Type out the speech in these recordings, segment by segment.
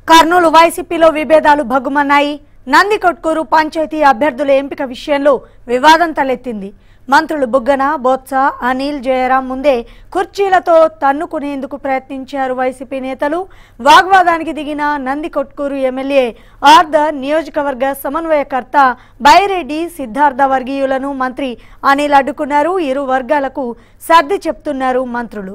కర్నూలు వైసీపీలో విభేదాలు భగ్గుమన్నాయి నందికొట్కూరు పంచాయతీ అభ్యర్థుల ఎంపిక విషయంలో వివాదం తలెత్తింది మంత్రులు బుగ్గన బొత్స అనిల్ జయరాం ముందే కుర్చీలతో తన్నుకునేందుకు ప్రయత్నించారు వైసీపీ నేతలు వాగ్వాదానికి దిగిన నందికొట్కూరు ఎమ్మెల్యే ఆర్దర్ నియోజకవర్గ సమన్వయకర్త బైరెడ్డి సిద్ధార్థ వర్గీయులను మంత్రి అనిల్ అడ్డుకున్నారు ఇరు వర్గాలకు సర్ది చెప్తున్నారు మంత్రులు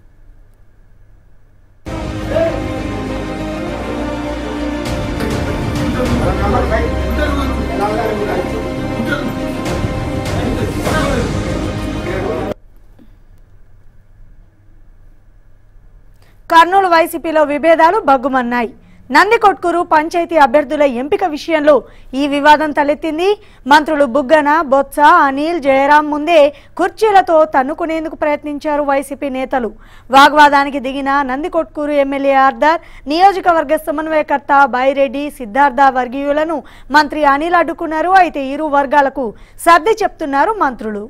కర్నూలు వైసీపీలో విభేదాలు భగ్గుమన్నాయి నందికొట్కూరు పంచాయతీ అభ్యర్థుల ఎంపిక విషయంలో ఈ వివాదం తలెత్తింది మంత్రులు బుగ్గన బొత్స అనిల్ జయరాం ముందే కుర్చీలతో తన్నుకునేందుకు ప్రయత్నించారు వైసీపీ నేతలు వాగ్వాదానికి దిగిన నందికొట్కూరు ఎమ్మెల్యే ఆర్దర్ నియోజకవర్గ సమన్వయకర్త బైరెడ్డి సిద్ధార్థ వర్గీయులను మంత్రి అనిల్ అడ్డుకున్నారు అయితే ఇరు వర్గాలకు సర్ది చెప్తున్నారు మంత్రులు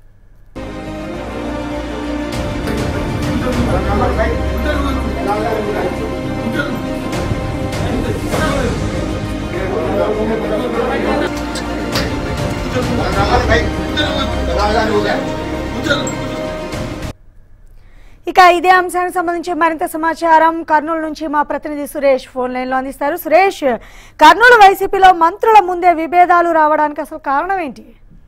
ఇక ఇదే అంశానికి సంబంధించి మరింత సమాచారం కర్నూలు నుంచి మా ప్రతినిధి సురేష్ ఫోన్ లైన్ లో అందిస్తారు సురేష్ కర్నూలు వైసీపీలో మంత్రుల ముందే విభేదాలు రావడానికి అసలు కారణం ఏంటి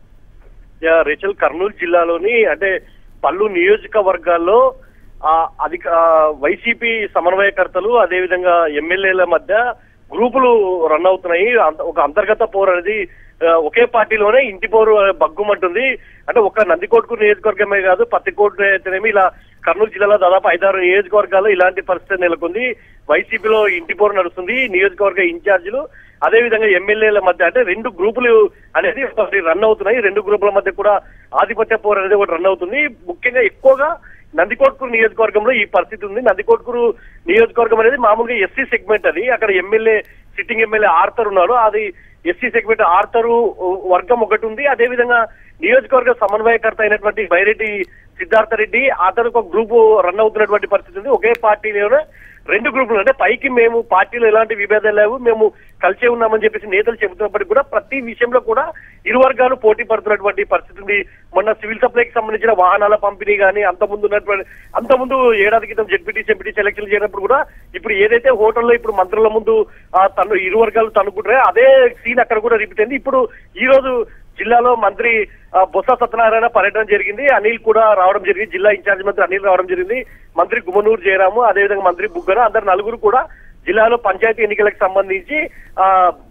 యా, రేచల్ కర్నూలు జిల్లాలోని అంటే పలు నియోజకవర్గాల్లో ఆ అధిక ఆ, వైసీపీ సమన్వయకర్తలు అదేవిధంగా ఎమ్మెల్యేల మధ్య గ్రూపులు రన్ అవుతున్నాయి అంత- ఒక అంతర్గత పోరు అనేది ఆ, ఒకే పార్టీలోనే ఇంటి పోరు బగ్గుమంటుంది అంటే ఒక నందికోట్కు నియోజకవర్గమే కాదు పత్తికోట్ అయితేనేమి ఇలా కర్నూలు జిల్లాలో దాదాపు ఐదారు నియోజకవర్గాల్లో ఇలాంటి పరిస్థితి నెలకొంది వైసీపీలో ఇంటి పోరు నడుస్తుంది నియోజకవర్గ ఇన్ఛార్జీలు అదే విధంగా ఎమ్మెల్యేల మధ్య అంటే రెండు గ్రూపులు అనేది ఒకటి రన్ అవుతున్నాయి రెండు గ్రూపుల మధ్య కూడా ఆధిపత్య పోరు అనేది ఒకటి రన్ అవుతుంది ముఖ్యంగా ఎక్కువగా నందికోట్కూరు నియోజకవర్గంలో ఈ పరిస్థితి ఉంది నందికోట్కూరు నియోజకవర్గం అనేది మామూలుగా ఎస్సీ సెగ్మెంట్ అది అక్కడ ఎమ్మెల్యే సిట్టింగ్ ఎమ్మెల్యే ఆర్తర్ ఉన్నాడు అది ఎస్సీ సెగ్మెంట్ ఆర్తరు వర్గం ఒకటి ఉంది అదే విధంగా నియోజకవర్గ సమన్వయకర్త అయినటువంటి బైరెడ్డి సిద్ధార్థ రెడ్డి అతను ఒక గ్రూప్ రన్ అవుతున్నటువంటి పరిస్థితి ఉంది ఒకే పార్టీలోనే రెండు గ్రూపులు అంటే పైకి మేము పార్టీలో ఎలాంటి విభేదాలు లేవు మేము కలిసే ఉన్నామని చెప్పేసి నేతలు చెబుతున్నప్పటికీ కూడా ప్రతి విషయంలో కూడా ఇరు వర్గాలు పోటీ పడుతున్నటువంటి పరిస్థితి ఉంది మొన్న సివిల్ సప్లైకి సంబంధించిన వాహనాల పంపిణీ కానీ అంత ముందు ఉన్నటువంటి అంత ముందు ఏడాది క్రితం జెడ్పీటీ ఎంపీటీ సెలక్షన్లు చేయనప్పుడు కూడా ఇప్పుడు ఏదైతే హోటల్లో ఇప్పుడు మంత్రుల ముందు ఆ, తను ఇరు వర్గాలు తనుకుంటారో అదే సీన్ అక్కడ కూడా రిపీట్ అయింది ఇప్పుడు ఈ రోజు జిల్లాలో మంత్రి ఆ, బొత్స సత్యనారాయణ పర్యటన జరిగింది అనిల్ కూడా రావడం జరిగింది జిల్లా ఇన్ఛార్జ్ మంత్రి అనిల్ రావడం జరిగింది మంత్రి గుమ్మనూరు జయరాము అదేవిధంగా మంత్రి బుగ్గన అందరు నలుగురు కూడా జిల్లాలో పంచాయతీ ఎన్నికలకు సంబంధించి ఆ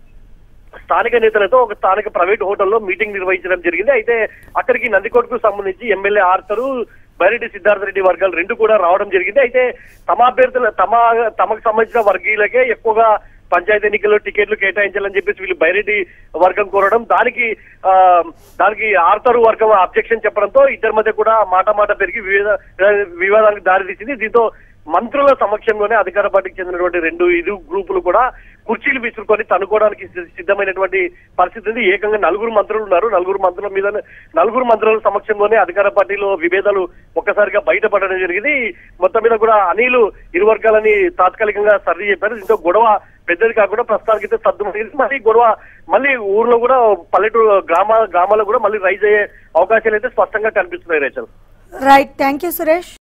స్థానిక నేతలతో ఒక స్థానిక ప్రైవేట్ హోటల్లో మీటింగ్ నిర్వహించడం జరిగింది అయితే అక్కడికి నందికోటకు సంబంధించి ఎమ్మెల్యే ఆర్తరు బైరెడ్డి సిద్ధార్థ రెడ్డి వర్గాలు రెండు కూడా రావడం జరిగింది అయితే తమ అభ్యర్థుల తమ తమకు సంబంధించిన వర్గీయులకే ఎక్కువగా పంచాయతీ ఎన్నికల్లో టికెట్లు కేటాయించాలని చెప్పేసి వీళ్ళు బైరెడ్డి వర్గం కోరడం దానికి ఆ, దానికి ఆర్తరు వర్గం అబ్జెక్షన్ చెప్పడంతో ఇద్దరి మధ్య కూడా మాట మాట పెరిగి వివిధ వివాదానికి దారితీసింది దీంతో మంత్రుల సమక్షంలోనే అధికార పార్టీకి చెందినటువంటి రెండు ఇరు గ్రూపులు కూడా కుర్చీలు విసురుకొని తనుకోవడానికి సి- సిద్ధమైనటువంటి పరిస్థితి ఉంది ఏకంగా నలుగురు మంత్రులు ఉన్నారు నలుగురు మంత్రుల మీద నలుగురు మంత్రుల సమక్షంలోనే అధికార పార్టీలో విభేదాలు ఒక్కసారిగా బయటపడడం జరిగింది మొత్తం మీద కూడా అనిలు ఇరు వర్గాలని తాత్కాలికంగా సర్ది చెప్పారు దీంతో గొడవ పెద్దది కాకుండా ప్రస్తుతానికి అయితే సర్దుమణిగింది మళ్ళీ గొడవ మళ్ళీ ఊర్లో కూడా పల్లెటూరు గ్రామ గ్రామాల్లో కూడా మళ్ళీ రైజ్ అయ్యే అవకాశాలు అయితే స్పష్టంగా కనిపిస్తున్నాయి Rachel right thank you Suresh